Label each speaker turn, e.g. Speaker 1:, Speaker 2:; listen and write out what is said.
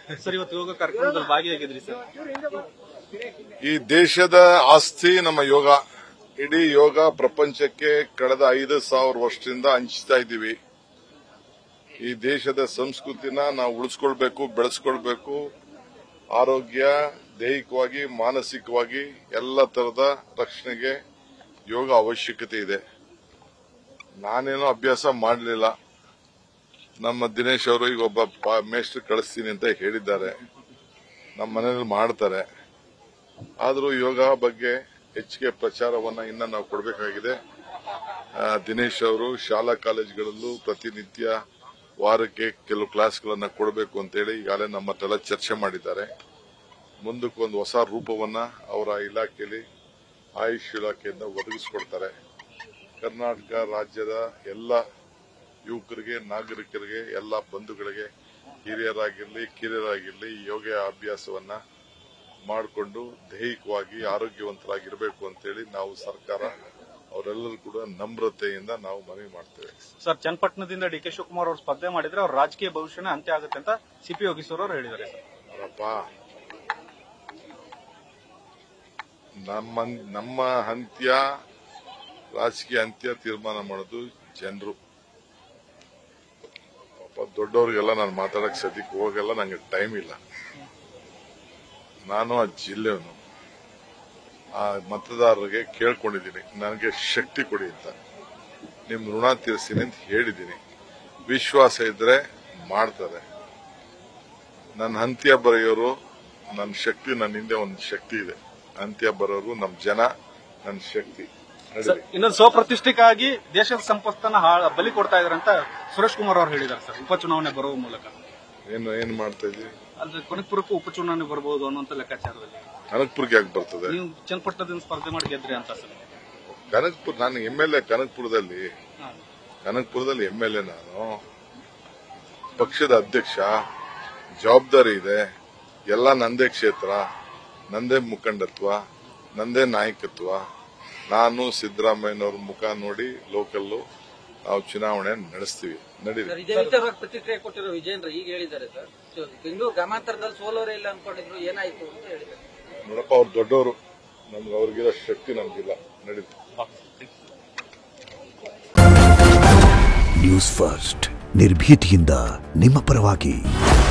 Speaker 1: Sir ಇವತ್ತು ಯೋಗ ಕಾರ್ಯಕ್ರಮದಲ್ಲಿ ಭಾಗಿಯಾಗಿದ್ರಿ sir
Speaker 2: ಈ ದೇಶದ ಆಸ್ತಿ ನಮ್ಮ ಯೋಗ ಇಡೀ ಯೋಗ ಪ್ರಪಂಚಕ್ಕೆ ಕಳೆದ ಐದು ಸಾವಿರ ವರ್ಷದಿಂದ ಹಂಚ್ತಾ ಇದ್ದೀವಿ ಈ ದೇಶದ ಸಂಸ್ಕೃತಿನ ನಾವು ಉಳಿಸ್ಕೊಳ್ಬೇಕು ಬೆಳೆಸ್ಕೊಳ್ಬೇಕು ಆರೋಗ್ಯ ದೈಹಿಕವಾಗಿ ಮಾನಸಿಕವಾಗಿ ಎಲ್ಲ ತರದ ರಕ್ಷಣೆಗೆ ಯೋಗ ಅವಶ್ಯಕತೆ ಇದೆ ನಾನೇನೋ ಅಭ್ಯಾಸ ಮಾಡಲಿಲ್ಲ ನಮ್ಮ ದಿನೇಶ್ ಅವರು ಈಗ ಒಬ್ಬ ಪಾ- ಮೇಷ್ಟ್ರು ಕಳಿಸ್ತೀನಿ ಅಂತ ಹೇಳಿದ್ದಾರೆ ನಮ್ಮ ಮನೆಯಲ್ಲಿ ಮಾಡ್ತಾರೆ ಆದರೂ ಯೋಗ ಬಗ್ಗೆ ಹೆಚ್ಚಿಗೆ ಪ್ರಚಾರವನ್ನ ಇನ್ನ ನಾವು ಕೊಡಬೇಕಾಗಿದೆ ಆ, ದಿನೇಶ್ ಅವರು ಶಾಲಾ ಕಾಲೇಜುಗಳಲ್ಲೂ ಪ್ರತಿನಿತ್ಯ ವಾರಕ್ಕೆ ಕೆಲವು ಕ್ಲಾಸ್ಗಳನ್ನ ಕೊಡಬೇಕು ಅಂತೇಳಿ ಈಗಾಗಲೇ ನಮ್ಮ ಹತ್ರ ಚರ್ಚೆ ಮಾಡಿದ್ದಾರೆ ಮುಂದಕ್ಕೆ ಒಂದು ಹೊಸ ರೂಪವನ್ನ ಅವರ ಇಲಾಖೆಯಲ್ಲಿ ಆಯುಷ್ ಇಲಾಖೆಯಿಂದ ಒದಗಿಸಿಕೊಡ್ತಾರೆ ಕರ್ನಾಟಕ ರಾಜ್ಯದ ಎಲ್ಲ ಯುವಕರಿಗೆ ನಾಗರಿಕರಿಗೆ ಎಲ್ಲ ಬಂಧುಗಳಿಗೆ ಹಿರಿಯರಾಗಿರಲಿ ಕಿರಿಯರಾಗಿರಲಿ ಯೋಗ ಅಭ್ಯಾಸವನ್ನ ಮಾಡಿಕೊಂಡು ದೈಹಿಕವಾಗಿ ಆರೋಗ್ಯವಂತರಾಗಿರಬೇಕು ಅಂತೇಳಿ ನಾವು ಸರ್ಕಾರ ಅವರೆಲ್ಲರೂ ಕೂಡ ನಮ್ರತೆಯಿಂದ ನಾವು ಮನವಿ ಮಾಡ್ತೇವೆ
Speaker 1: ಸರ್ ಚನ್ನಪಟ್ಟಣದಿಂದ ಡಿ ಕೆ ಶಿವಕುಮಾರ್ ಅವರು ಸ್ಪರ್ಧೆ ಮಾಡಿದ್ರೆ ಅವ್ರ ರಾಜಕೀಯ ಭವಿಷ್ಯನೇ ಅಂತ್ಯ ಆಗುತ್ತೆ ಅಂತ ಸಿಪಿ ಯೋಗೀಶ್ವರ್ ಅವರು ಹೇಳಿದ್ದಾರೆ ಸರ್
Speaker 2: ಅವರಪ್ಪ ನಮ್ಮ ನಮ್ಮ ಅಂತ್ಯ ರಾಜಕೀಯ ಅಂತ್ಯ ತೀರ್ಮಾನ ಮಾಡೋದು ಜನರು ಪಾಪ ದೊಡ್ಡವ್ರಿಗೆಲ್ಲ ನಾನು ಮಾತಾಡಕ್ ಸದ್ಯಕ್ಕೆ ಹೋಗಲ್ಲ ನಂಗೆ ಟೈಮ್ ಇಲ್ಲ ನಾನು ಆ ಜಿಲ್ಲೆಯವನು ಆ ಮತದಾರರಿಗೆ ಕೇಳ್ಕೊಂಡಿದ್ದೀನಿ ನನಗೆ ಶಕ್ತಿ ಕೊಡಿ ಅಂತ ನಿಮ್ ಋಣ ತೀರಿಸ್ತೀನಿ ಅಂತ ಹೇಳಿದ್ದೀನಿ ವಿಶ್ವಾಸ ಇದ್ರೆ ಮಾಡ್ತಾರೆ ನನ್ನ ಅಂತ್ಯ ಬರೆಯೋರು ನನ್ನ ಶಕ್ತಿ ನನ್ನ ಹಿಂದೆ ಒಂದು ಶಕ್ತಿ ಇದೆ ಅಂತ್ಯ ಬರೋರು ನಮ್ಮ ಜನ ನನ್ನ ಶಕ್ತಿ
Speaker 1: ಸರ್
Speaker 2: ನಡೀಲಿ
Speaker 1: ಇನ್ನೊಂದು ಸ್ವಪ್ರತಿಷ್ಠೆಗಾಗಿ ದೇಶದ ಸಂಪತ್ತನ್ನ ಹಾಳ್- ಬಲಿ ಕೊಡ್ತಾ ಇದಾರೆ ಅಂತ ಸುರೇಶ್ ಕುಮಾರ್ ಅವರು ಹೇಳಿದ್ದಾರೆ ಸರ್ ಉಪಚುನಾವಣೆ ಬರುವ ಮೂಲಕ
Speaker 2: ಏನು ಏನ್ ಮಾಡ್ತಾ ಇದ್ವಿ
Speaker 1: ಅಂದ್ರೆ ಕೊನೆಪುರಕ್ಕೂ ಉಪಚುನಾವಣೆ ಬರಬಹುದು ಅನ್ನುವಂತ ಲೆಕ್ಕಾಚಾರದಲ್ಲಿ
Speaker 2: ಕನಕ್ಪುರ್ಗೆ ಯಾಕೆ ಬರ್ತದೆ
Speaker 1: ನೀವು ಚನ್ನಪಟ್ಟಣದಿಂದ ಸ್ಪರ್ಧೆ ಮಾಡಿ ಗೆದ್ರಿ ಅಂತ ಸರ್
Speaker 2: ಕನಕ್ಪುರ್ ನಾನು ಎಂ ಎಲ್ ಎ ಕನಕ್ಪುರದಲ್ಲಿ
Speaker 1: ಹಾ.
Speaker 2: ಕನಕ್ಪುರದಲ್ಲಿ ಎಂ ಎಲ್ ಎ ನಾನು ಪಕ್ಷದ ಅಧ್ಯಕ್ಷ ಜವಾಬ್ದಾರಿ ಇದೆ ಎಲ್ಲ ನಂದೇ ಕ್ಷೇತ್ರ ನಂದೇ ಮುಖಂಡತ್ವ ನಂದೇ ನಾಯಕತ್ವ ನಾನು ಸಿದ್ದರಾಮಯ್ಯನವ್ರ ಮುಖ ನೋಡಿ ಲೋಕಲ್ಲು ನಾವು ಚುನಾವಣೆ ನಡೆಸ್ತೀವಿ ನಡೀಲಿ
Speaker 3: ಸರ್ ಇದೇ ವಿಚಾರವಾಗಿ ಪ್ರತಿಕ್ರಿಯೆ ಕೊಟ್ಟಿರೋ ವಿಜೇಂದ್ರ ಈಗ ಹೇಳಿದ್ದಾರೆ ಸರ್ ಸೊ, ಬೆಂಗಳೂರು ಗ್ರಾಮಾಂತರದಲ್ಲಿ ಸೋಲೋರೇ ಇಲ್ಲ ಅನ್ಕೊಂಡಿದ್ರು ಏನಾಯ್ತು ಅಂತ ಹೇಳಿದ್ದಾರೆ
Speaker 2: ನೋಡಪ್ಪ ಅವ್ರು ದೊಡ್ಡವರು ನಮ್ಗೆ ಅವ್ರಿಗಿರೋ ಶಕ್ತಿ ನಮ್ಗಿಲ್ಲ ನಡೀಲಿ
Speaker 4: ನ್ಯೂಸ್ ಫಸ್ಟ್ ನಿರ್ಭೀತಿಯಿಂದ ನಿಮ್ಮ ಪರವಾಗಿ